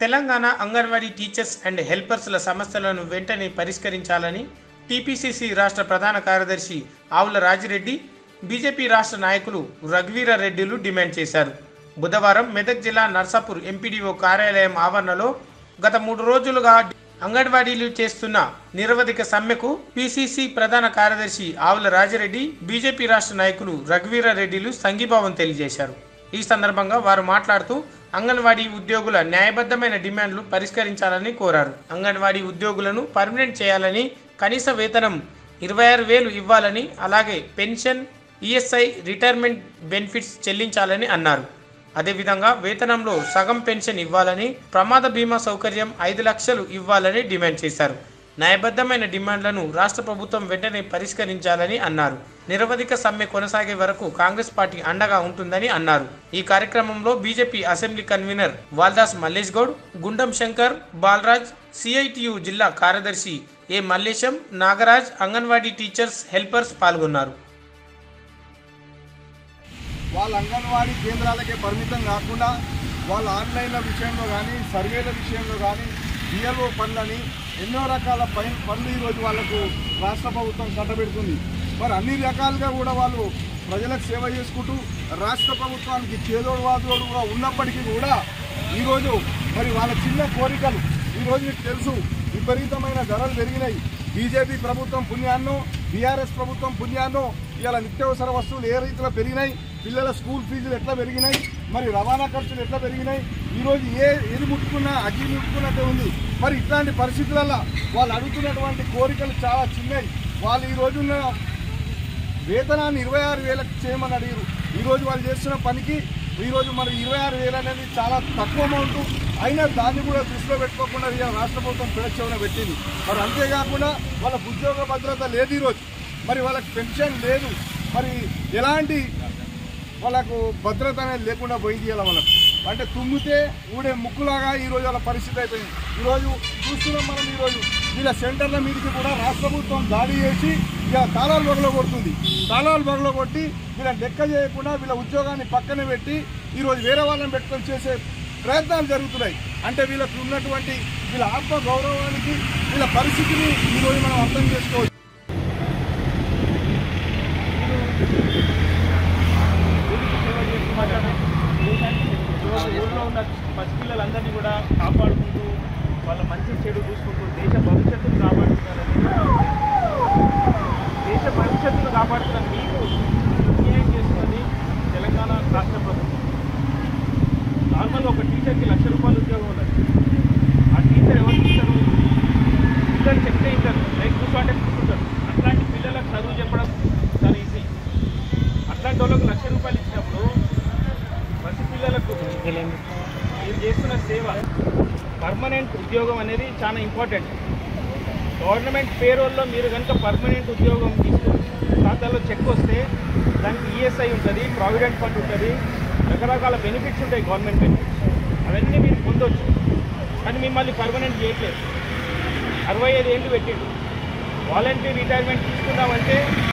Telangana Anganwadi teachers and హెల్పర్స్ల సమస్యలను వెంటనే పరిష్కరించాలని టీపీసీసీ రాష్ట్ర ప్రధాన కార్యదర్శి ఆవుల రాజిరెడ్డి బీజేపీ రాష్ట్ర నాయకులు రఘువీర రెడ్డిలు డిమాండ్ చేశారు బుధవారం మెదక్ జిల్లా నర్సాపూర్ ఎంపీడీఓ కార్యాలయం ఆవరణలో గత మూడు రోజులుగా అంగన్వాడీలు చేస్తున్న నిరవధిక సమ్మెకు పీసీసీ ప్రధాన కార్యదర్శి ఆవుల రాజిరెడ్డి బీజేపీ రాష్ట్ర నాయకులు రఘువీర రెడ్డిలు సంఘీభావం తెలియజేశారు ఈ సందర్భంగా వారు మాట్లాడుతూ అంగన్వాడీ ఉద్యోగుల న్యాయబద్ధమైన డిమాండ్లు పరిష్కరించాలని కోరారు అంగన్వాడీ ఉద్యోగులను పర్మనెంట్ చేయాలని కనీస వేతనం ఇరవై ఆరు వేలు ఇవ్వాలని అలాగే పెన్షన్ ఈఎస్ఐ రిటైర్మెంట్ బెనిఫిట్స్ చెల్లించాలని అన్నారు అదేవిధంగా వేతనంలో సగం పెన్షన్ ఇవ్వాలని ప్రమాద బీమా సౌకర్యం ఐదు లక్షలు ఇవ్వాలని డిమాండ్ చేశారు న్యాయబద్ధమైన డిమాండ్లను రాష్ట్ర ప్రభుత్వం వెంటనే పరిష్కరించాలని అన్నారు నిరవధిక సమ్మె కొనసాగే వరకు కాంగ్రెస్ పార్టీ అండగా ఉంటుందని అన్నారు ఈ కార్యక్రమంలో BJP assembly convener Valdas Mallesh Goud Gundam Shankar Balraj CITU జిల్లా కార్యదర్శి A Mallesham Nagaraj Anganwadi teachers helpers పాల్గొన్నారు వాళ్ళ అంగన్వాడీ కేంద్రాలకే పరిమితం కాకుండా వాళ్ళ ఆన్లైన్ల విషయంలో కానీ సర్వేల విషయంలో కానీ డిఎల్ఓ పనులని ఎన్నో రకాల పై పనులు ఈరోజు వాళ్ళకు రాష్ట్ర ప్రభుత్వం కట్టబెడుతుంది మరి అన్ని రకాలుగా కూడా వాళ్ళు ప్రజలకు సేవ చేసుకుంటూ రాష్ట్ర ప్రభుత్వానికి చేదోడు వాదోడుగా ఉన్నప్పటికీ కూడా ఈరోజు మరి వాళ్ళ చిన్న కోరికలు ఈరోజు మీకు తెలుసు విపరీతమైన ధరలు పెరిగినాయి బీజేపీ ప్రభుత్వం పుణ్యాన్నో బీఆర్ఎస్ ప్రభుత్వం పుణ్యాన్నో ఇవాళ నిత్యావసర వస్తువులు ఏ రీతిలో పెరిగినాయి పిల్లల స్కూల్ ఫీజులు ఎట్లా పెరిగినాయి మరి రవాణా ఖర్చులు ఎట్లా పెరిగినాయి ఈరోజు ఏ ఏది ముట్టుకున్నా అగ్గి ముట్టుకున్నట్టే ఉంది మరి ఇట్లాంటి పరిస్థితులలో వాళ్ళు అడుగుతున్నటువంటి కోరికలు చాలా చిన్నవి వాళ్ళు ఈ రోజున్న వేతనాన్ని ఇరవై ఆరు వేలకు చేయమని అడిగారు ఈరోజు వాళ్ళు చేస్తున్న పనికి ఈరోజు మరి ఇరవై ఆరు వేలు అనేది చాలా తక్కువ అమౌంట్ అయినా దాన్ని కూడా దృష్టిలో పెట్టుకోకుండా ఇవాళ రాష్ట్ర ప్రభుత్వం ప్రదక్షిణ పెట్టింది మరి అంతేకాకుండా వాళ్ళకు ఉద్యోగ భద్రత లేదు ఈరోజు మరి వాళ్ళకి పెన్షన్ లేదు మరి ఎలాంటి వాళ్ళకు భద్రత అనేది లేకుండా పోయింది ఇలా వాళ్ళకు అంటే తుమ్మితే ఊడే ముక్కులాగా ఈరోజు వాళ్ళ పరిస్థితి అయిపోయింది ఈరోజు చూస్తున్నాం మనం ఈరోజు వీళ్ళ సెంటర్ల మీదకి కూడా రాష్ట్ర ప్రభుత్వం దాడి చేసి ఇక తాళాలు బొగలో కొడుతుంది తాళాలు బొగలో కొట్టి వీళ్ళ లెక్క చేయకుండా వీళ్ళ ఉద్యోగాన్ని పక్కన పెట్టి ఈరోజు వేరే వాళ్ళని పెట్టుకొని చేసే ప్రయత్నాలు జరుగుతున్నాయి అంటే వీళ్ళకు ఉన్నటువంటి వీళ్ళ ఆత్మ గౌరవానికి వీళ్ళ పరిస్థితిని ఈరోజు మనం అర్థం చేసుకోవచ్చు ఈరోజు ఊళ్ళో ఉన్న పసిపిల్లలందరినీ కూడా కాపాడుకుంటూ వాళ్ళ మంచి చెడు చూసుకుంటూ దేశ భవిష్యత్తును కాపాడుతున్నారని దేశ భవిష్యత్తును కాపాడుతున్న మీకు అన్యాయం చేస్తున్నది తెలంగాణ రాష్ట్ర ప్రభుత్వం నార్మల్గా ఒక టీచర్కి లక్ష రూపాయల ఉద్యోగం ఉన్నది ఆ టీచర్ ఎవరు ఇస్తారు పిల్లలు చెప్తే ఇద్దరు లైక్ కూర్చోంటే కూర్చుంటారు అట్లాంటి పిల్లలకు చదువు చెప్పడం చాలా ఈజీ అట్లాంటి వాళ్ళకు లక్ష రూపాయలు ఇచ్చినప్పుడు ప్రతి పిల్లలకు మీరు చేస్తున్న సేవ పర్మనెంట్ ఉద్యోగం అనేది చాలా ఇంపార్టెంట్ గవర్నమెంట్ పేరోల్లో మీరు కనుక పర్మనెంట్ ఉద్యోగం తీసుకుని ఖాతాలో చెక్ వస్తే దానికి ఈఎస్ఐ ఉంటుంది ప్రావిడెంట్ ఫండ్ ఉంటుంది రకరకాల బెనిఫిట్స్ ఉంటాయి గవర్నమెంట్ బెనిఫిట్స్ అవన్నీ మీరు పొందొచ్చు కానీ మిమ్మల్ని పర్మనెంట్ చేయట్లేదు అరవై ఐదు ఏళ్ళు పెట్టిండు వాలంటరీ రిటైర్మెంట్ తీసుకున్నామంటే